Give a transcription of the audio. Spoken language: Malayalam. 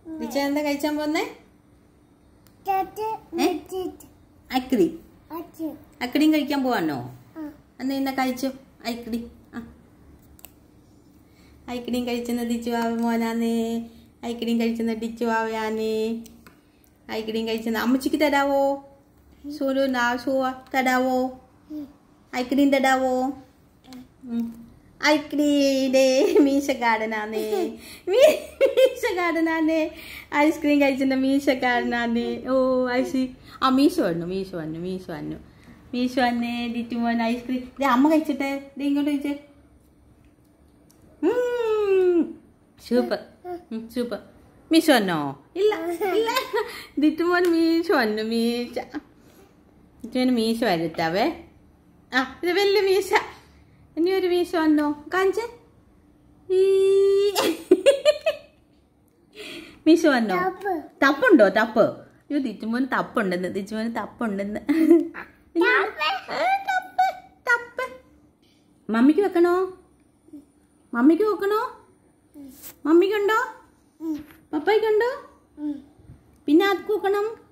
ദിച്ച എന്താ കഴിച്ചാൻ പോന്നേ ചേച്ചി ഏ? ചേച്ചി അക്കിടി അച്ഛൻ അക്കിടിയും കഴിക്കാൻ പോവാണോ ആ എന്നാ ഇന്ന കഴിച്ചോ ഐക്കിടി ആ ഐക്കിടിയും കഴിച്ചെന്ന് ദിച്ചു ആവ മോനാന്ന് ഐക്കിടിയും കഴിച്ചെന്ന് ഡിച്ചു ആവയാന്ന് ഐക്കിടിയും കഴിച്ചെന്ന് അമ്മച്ചിക്ക് തരാവോ സൂരു നാ സൂ തരാവോ ഐക്കിടിയും തരാവോ ഉം. ഐക്കിടിയുടെ മീശക്കാരനാന്ന് മീ- മീശക്കാരനാന്ന് ഐസ്ക്രീം കഴിച്ചിട്ട് മീശക്കാരനാന്ന് ഓ ഐസി ആ മീശ വന്നു മീശ വന്നു മീശ വന്നു മീശ വന്നേ ഡിറ്റു മോൻ ഐസ്ക്രീം ദേ അമ്മ കഴിച്ചിട്ടെ ദേ ഇങ്ങോട്ട് കഴിച്ചേ സൂപ്പർ സൂപ്പർ മീശ വന്നോ ഇല്ല ഇല്ല ഡിറ്റു മോൻ മീശ വന്നു മീശ ഡിറ്റുമോന് മീശ വരുത്താവേ ആ ഇത് വലിയ മീശ ഇനി ഒരു മീശ വന്നോ കാണിച്ചേ ഈ. മീശ വന്നോ ടപ്പ് തപ്പുണ്ടോ തപ്പ് അയ്യോ തിച്ചുമോന് തപ്പുണ്ടെന്ന് തിച്ചുമോന് തപ്പുണ്ടെന്ന് ഏ, തപ്പ്, തപ്പ്. മമ്മിക്ക് വെക്കണോ മമ്മിക്ക് വെക്കണോ മമ്മിക്കുണ്ടോ പപ്പായ്ക്കുണ്ടോ പിന്നെ ആർക്ക് വെക്കണം